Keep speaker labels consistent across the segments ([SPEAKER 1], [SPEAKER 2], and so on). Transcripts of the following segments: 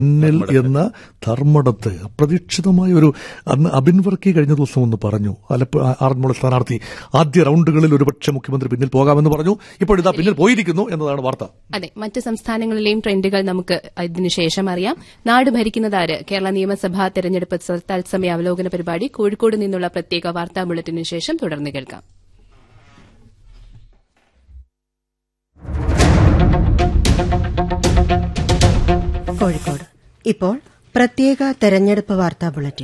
[SPEAKER 1] പിന്നിൽ എന്ന ധർമ്മടത്ത് അപ്രതീക്ഷിതമായ ഒരു അന്ന് അബിൻ വർക്കി കഴിഞ്ഞ ദിവസം ഒന്ന് പറഞ്ഞു ആലപ്പുഴ ആറന്മുള സ്ഥാനാർത്ഥി ആദ്യ റൌണ്ടുകളിൽ ഒരുപക്ഷെ മുഖ്യമന്ത്രി പിന്നിൽ പോകാമെന്ന് പറഞ്ഞു ഇപ്പോൾ ഇതാ പിന്നിൽ പോയിരിക്കുന്നു എന്നതാണ് വാർത്ത
[SPEAKER 2] അതെ മറ്റ് സംസ്ഥാനങ്ങളിലെയും ട്രെൻഡുകൾ നമുക്ക് ഇതിനുശേഷം അറിയാം നാട് ഭരിക്കുന്നതാര് കേരള നിയമസഭാ തെരഞ്ഞെടുപ്പ് തത്സമയ അവലോകന പരിപാടി കോഴിക്കോട് നിന്നുള്ള പ്രത്യേക വാർത്താ ബുള്ളറ്റിനു ശേഷം തുടർന്ന് കേൾക്കാം
[SPEAKER 3] കോഴിക്കോട് ഇപ്പോൾ പ്രത്യേക തെരഞ്ഞെടുപ്പ് വാർത്താ ബുള്ളറ്റിൻ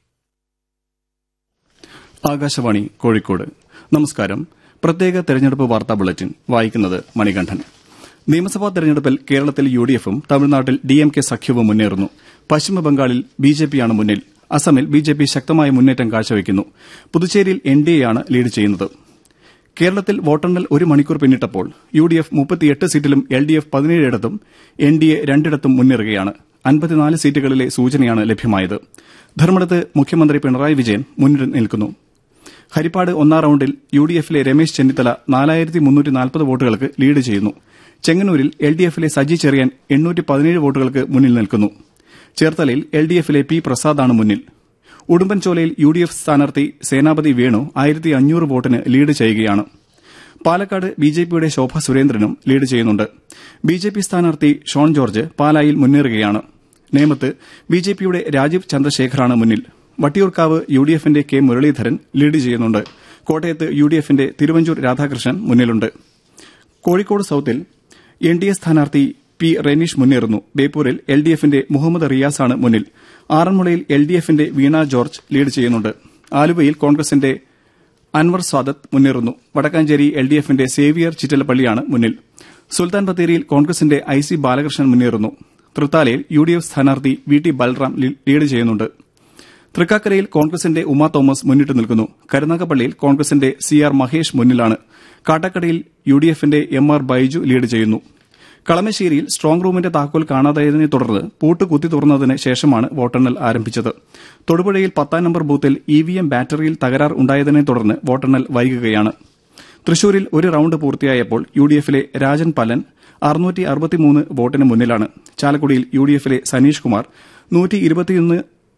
[SPEAKER 4] ആകാശവാണി കോഴിക്കോട് നമസ്കാരം പ്രത്യേക തെരഞ്ഞെടുപ്പ് വാർത്താ ബുള്ളറ്റിൻ വായിക്കുന്നത് മണികണ്ഠൻ നിയമസഭാ തെരഞ്ഞെടുപ്പിൽ കേരളത്തിൽ യു ഡി എഫും തമിഴ്നാട്ടിൽ ഡി എം കെ സഖ്യവും മുന്നേറുന്നു പശ്ചിമബംഗാളിൽ ബി ജെ പിയാണ് മുന്നിൽ അസമിൽ ബി ജെ പി ശക്തമായ മുന്നേറ്റം കാഴ്ചവെക്കുന്നു പുതുച്ചേരിയിൽ എൻ ഡി എയാണ് ലീഡ് ചെയ്യുന്നത് കേരളത്തിൽ വോട്ടെണ്ണൽ ഒരു മണിക്കൂർ പിന്നിട്ടപ്പോൾ യു ഡി എഫ് മുപ്പത്തിയെട്ട് സീറ്റിലും എൽ ഡി എഫ് പതിനേഴിടത്തും എൻ ഡി എ രണ്ടിടത്തും മുന്നേറുകയാണ് അൻപത്തിനാല് സീറ്റുകളിലെ സൂചനയാണ് ലഭ്യമായത് ധർമ്മടത്ത് മുഖ്യമന്ത്രി പിണറായി വിജയൻ മുന്നിൽ നിൽക്കുന്നു ഹരിപ്പാട് ഒന്നാം റൌണ്ടിൽ യു ഡി എഫിലെ രമേശ് ചെന്നിത്തല നാലായിരത്തി മുന്നൂറ്റി നാൽപ്പത് വോട്ടുകൾക്ക് ലീഡ് ചെയ്യുന്നു ചെങ്ങന്നൂരിൽ എൽ ഡി എഫിലെ സജി ചെറിയാൻ എണ്ണൂറ്റി പതിനേഴ് വോട്ടുകൾക്ക് മുന്നിൽ നിൽക്കുന്നു ചേർത്തലയിൽ എൽ ഡി എഫിലെ പി പ്രസാദാണ് മുന്നിൽ ഉടുമ്പൻചോലയിൽ യു ഡി എഫ് സ്ഥാനാർത്ഥി സേനാപതി വേണു ആയിരത്തി അഞ്ഞൂറ് വോട്ടിന് ലീഡ് ചെയ്യുകയാണ് പാലക്കാട് ബി ജെ പിയുടെ ശോഭ സുരേന്ദ്രനും ലീഡ് ചെയ്യുന്നുണ്ട് ബി ജെ പി സ്ഥാനാർത്ഥി ഷോൺ ജോർജ് പാലായിൽ മുന്നേറുകയാണ് നേമത്ത് ബി ജെ പിയുടെ രാജീവ് ചന്ദ്രശേഖറാണ് മുന്നിൽ വട്ടിയൂർക്കാവ് യു ഡി എഫിന്റെ കെ മുരളീധരൻ ലീഡ് ചെയ്യുന്നുണ്ട് കോട്ടയത്ത് യു ഡി എഫിന്റെ തിരുവഞ്ചൂർ രാധാകൃഷ്ണൻ മുന്നിലുണ്ട് കോഴിക്കോട് സൌത്തിൽ എൻ ഡി എ സ്ഥാനാർത്ഥി പി റെനീഷ് മുന്നേറുന്നു ബേപ്പൂരിൽ എൽ ഡി എഫിന്റെ മുഹമ്മദ് റിയാസാണ് മുന്നിൽ ആറന്മുളയിൽ എൽ ഡി എഫിന്റെ വീണ ജോർജ് ലീഡ് ചെയ്യുന്നുണ്ട് ആലുവയിൽ കോൺഗ്രസിന്റെ അൻവർ സ്വാദത്ത് മുന്നേറുന്നു വടക്കാഞ്ചേരി എൽ ഡി എഫിന്റെ സേവിയർ ചിറ്റലപ്പള്ളിയാണ് മുന്നിൽ സുൽത്താൻ ബത്തേരിയിൽ കോൺഗ്രസിന്റെ ഐ സി ബാലകൃഷ്ണൻ മുന്നേറുന്നു തൃത്താലയിൽ യു ഡി എഫ് സ്ഥാനാർത്ഥി വി ടി ബൽറാം ലീഡ് ചെയ്യുന്നുണ്ട് തൃക്കാക്കരയിൽ കോൺഗ്രസിന്റെ ഉമാ തോമസ് മുന്നിട്ട് നിൽക്കുന്നു കരുനാഗപ്പള്ളിയിൽ കോൺഗ്രസിന്റെ സി ആർ മഹേഷ് മുന്നിലാണ് കാട്ടാക്കടയിൽ യു ഡി എഫിന്റെ എം ആർ ബൈജു ലീഡ് ചെയ്യുന്നു കളമശ്ശേരിയിൽ സ്ട്രോങ് റൂമിന്റെ താക്കോൽ കാണാതായതിനെ തുടർന്ന് പൂട്ട് കുത്തി തുറന്നതിന് ശേഷമാണ് വോട്ടെണ്ണൽ ആരംഭിച്ചത് തൊടുപുഴയിൽ പത്താം നമ്പർ ബൂത്തിൽ ഇ വി എം ബാറ്ററിയിൽ തകരാർ ഉണ്ടായതിനെ തുടർന്ന് വോട്ടെണ്ണൽ വൈകുകയാണ് തൃശൂരിൽ ഒരു റൌണ്ട് പൂർത്തിയായപ്പോൾ യു ഡി എഫിലെ രാജൻ പലൻ അറുന്നൂറ്റി അറുപത്തിമൂന്ന് വോട്ടിന് മുന്നിലാണ് ചാലക്കുടിയിൽ യു ഡി എഫിലെ സനീഷ് കുമാർ നൂറ്റി ഇരുപത്തിയൊന്ന്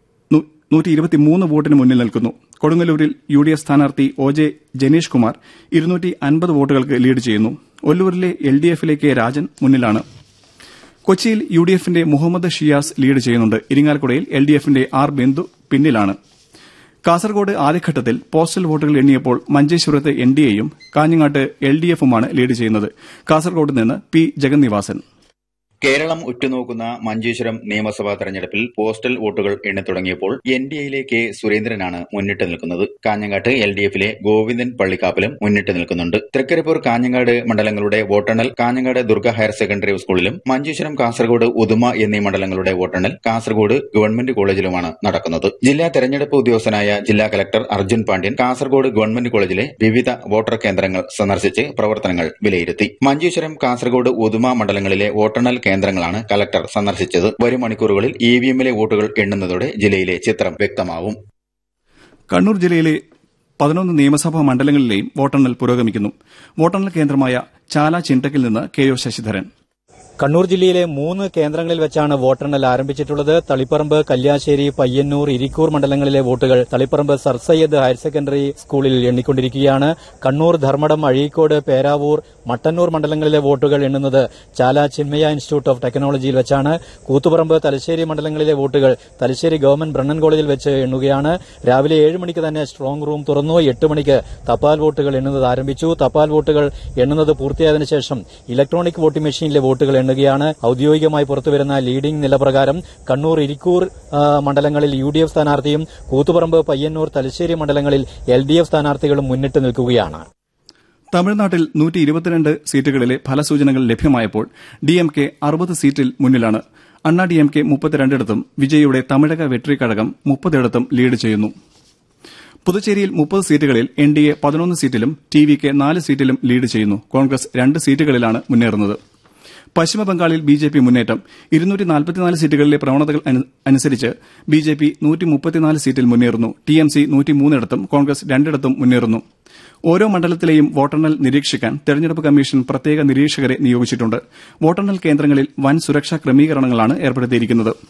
[SPEAKER 4] നൂറ്റി ഇരുപത്തിമൂന്ന് വോട്ടിന് മുന്നിൽ നിൽക്കുന്നു കൊടുങ്ങല്ലൂരിൽ യു ഡി എഫ് സ്ഥാനാർത്ഥി ഒ ജെ ജനീഷ് കുമാർ ഇരുന്നൂറ്റി അൻപത് വോട്ടുകൾക്ക് ലീഡ് ചെയ്യുന്നു ഒല്ലൂരിലെ എൽ ഡി എഫിലെ കെ രാജൻ മുന്നിലാണ് കൊച്ചിയിൽ യു ഡി എഫിന്റെ മുഹമ്മദ് ഷിയാസ് ലീഡ് ചെയ്യുന്നുണ്ട് ഇരിങ്ങാലക്കുടയിൽ എൽ ഡി എഫിന്റെ ആർ ബിന്ദു പിന്നിലാണ് കാസർഗോഡ് ആദ്യഘട്ടത്തിൽ പോസ്റ്റൽ വോട്ടുകൾ എണ്ണിയപ്പോൾ മഞ്ചേശ്വരത്ത് എൻ ഡി എയും കാഞ്ഞങ്ങാട്ട് എൽ ഡി എഫുമാണ് ലീഡ് ചെയ്യുന്നത് കാസർഗോഡ് നിന്ന് പി ജഗന്നിവാസൻ
[SPEAKER 5] കേരളം ഉറ്റുനോക്കുന്ന മഞ്ചേശ്വരം നിയമസഭാ തെരഞ്ഞെടുപ്പിൽ പോസ്റ്റൽ വോട്ടുകൾ എണ്ണിത്തുടങ്ങിയപ്പോൾ എൻ ഡി എയിലെ കെ സുരേന്ദ്രനാണ് മുന്നിട്ട് നിൽക്കുന്നത് കാഞ്ഞങ്ങാട്ട് എൽ ഡി എഫിലെ ഗോവിന്ദൻ പള്ളിക്കാപ്പിലും മുന്നിട്ട് നിൽക്കുന്നുണ്ട് തൃക്കരിപ്പൂർ കാഞ്ഞങ്ങാട് മണ്ഡലങ്ങളുടെ വോട്ടെണ്ണൽ കാഞ്ഞങ്ങാട് ദുർഗ ഹയർ സെക്കൻഡറി സ്കൂളിലും മഞ്ചേശ്വരം കാസർഗോഡ് ഉദുമ എന്നീ മണ്ഡലങ്ങളുടെ വോട്ടെണ്ണൽ കാസർഗോഡ് ഗവൺമെന്റ് കോളേജിലുമാണ് നടക്കുന്നത് ജില്ലാ തെരഞ്ഞെടുപ്പ് ഉദ്യോഗസ്ഥനായ ജില്ലാ കലക്ടർ അർജുൻ പാണ്ഡ്യൻ കാസർഗോഡ് ഗവൺമെന്റ് കോളേജിലെ വിവിധ വോട്ടർ കേന്ദ്രങ്ങൾ സന്ദർശിച്ച് പ്രവർത്തനങ്ങൾ വിലയിരുത്തി മഞ്ചേശ്വരം കാസർഗോഡ് ഉദുമ മണ്ഡലങ്ങളിലെ വോട്ടെണ്ണൽ കേന്ദ്രങ്ങളാണ് കലക്ടർ സന്ദർശിച്ചത് വരും മണിക്കൂറുകളിൽ ഇ വി എമ്മിലെ വോട്ടുകൾ എണ്ണുന്നതോടെ ജില്ലയിലെ ചിത്രം വ്യക്തമാവും
[SPEAKER 4] കണ്ണൂർ ജില്ലയിലെ പതിനൊന്ന് നിയമസഭാ മണ്ഡലങ്ങളിലെയും വോട്ടെണ്ണൽ പുരോഗമിക്കുന്നു വോട്ടെണ്ണൽ കേന്ദ്രമായ ചാല ചിന്തക്കിൽ നിന്ന് കെ ഒ ശശിധരൻ
[SPEAKER 6] കണ്ണൂർ ജില്ലയിലെ മൂന്ന് കേന്ദ്രങ്ങളിൽ വെച്ചാണ് വോട്ടെണ്ണൽ ആരംഭിച്ചിട്ടുള്ളത് തളിപ്പറമ്പ് കല്യാശ്ശേരി പയ്യന്നൂർ ഇരിക്കൂർ മണ്ഡലങ്ങളിലെ വോട്ടുകൾ Taliparamba sir Syed higher secondary സ്കൂളിൽ എണ്ണിക്കൊണ്ടിരിക്കുകയാണ് കണ്ണൂർ ധർമ്മടം അഴീക്കോട് പേരാവൂർ മട്ടന്നൂർ മണ്ഡലങ്ങളിലെ വോട്ടുകൾ എണ്ണുന്നത് ചാല ചിന്മയ ഇൻസ്റ്റിറ്റ്യൂട്ട് ഓഫ് ടെക്നോളജിയിൽ വെച്ചാണ് കൂത്തുപറമ്പ് തലശ്ശേരി മണ്ഡലങ്ങളിലെ വോട്ടുകൾ തലശ്ശേരി ഗവൺമെന്റ് ബ്രണ്ണൻ കോളേജിൽ വെച്ച് എണ്ണുകയാണ് രാവിലെ ഏഴ് മണിക്ക് തന്നെ സ്ട്രോങ് റൂം തുറന്നു എട്ട് മണിക്ക് തപാൽ വോട്ടുകൾ എണ്ണുന്നത് ആരംഭിച്ചു തപാൽ വോട്ടുകൾ എണ്ണുന്നത് പൂർത്തിയായതിനു ശേഷം ഇലക്ട്രോണിക് വോട്ടിംഗ് മെഷീനിലെ വോട്ടുകൾ എണ്ണുകയാണ് ഔദ്യോഗികമായി പുറത്തുവരുന്ന ലീഡിംഗ് നിലപ്രകാരം കണ്ണൂർ ഇരിക്കൂർ മണ്ഡലങ്ങളിൽ യു ഡി എഫ് സ്ഥാനാർത്ഥിയും കൂത്തുപറമ്പ് പയ്യന്നൂർ തലശ്ശേരി മണ്ഡലങ്ങളിൽ എൽ ഡി എഫ് സ്ഥാനാർത്ഥികളും മുന്നിട്ട് നിൽക്കുകയാണ്
[SPEAKER 4] തമിഴ്നാട്ടിൽ നൂറ്റി ഇരുപത്തിരണ്ട് സീറ്റുകളിലെ ഫലസൂചനകൾ ലഭ്യമായപ്പോൾ ഡി എം കെ അറുപത് സീറ്റിൽ മുന്നിലാണ് അണ്ണാ ഡി എം കെ മുപ്പത്തിരണ്ടിടത്തും വിജയിയുടെ തമിഴക വെട്രി കഴകം മുപ്പതിടത്തും ലീഡ് ചെയ്യുന്നു പുതുച്ചേരിയിൽ മുപ്പത് സീറ്റുകളിൽ എൻ ഡി എ പതിനൊന്ന് സീറ്റിലും ടി വി കെ നാല് സീറ്റിലും ലീഡ് ചെയ്യുന്നു കോൺഗ്രസ് രണ്ട് സീറ്റുകളിലാണ് മുന്നേറുന്നത് പശ്ചിമബംഗാളിൽ ബി ജെ പി മുന്നേറ്റം സീറ്റുകളിലെ പ്രവണതകൾ അനു- അനുസരിച്ച് ബി ജെ പി സീറ്റിൽ മുന്നേറുന്നു ടി എം സി നൂറ്റിമൂന്നിടത്തും കോൺഗ്രസ് രണ്ടിടത്തും മുന്നേറുന്നു ഓരോ മണ്ഡലത്തിലെയും വോട്ടെണ്ണൽ നിരീക്ഷിക്കാൻ തെരഞ്ഞെടുപ്പ് കമ്മീഷൻ പ്രത്യേക നിരീക്ഷകരെ നിയോഗിച്ചിട്ടുണ്ട് വോട്ടെണ്ണൽ കേന്ദ്രങ്ങളിൽ വൻ സുരക്ഷാ ക്രമീകരണങ്ങളാണ് ഏർപ്പെടുത്തിയിരിക്കുന്നത്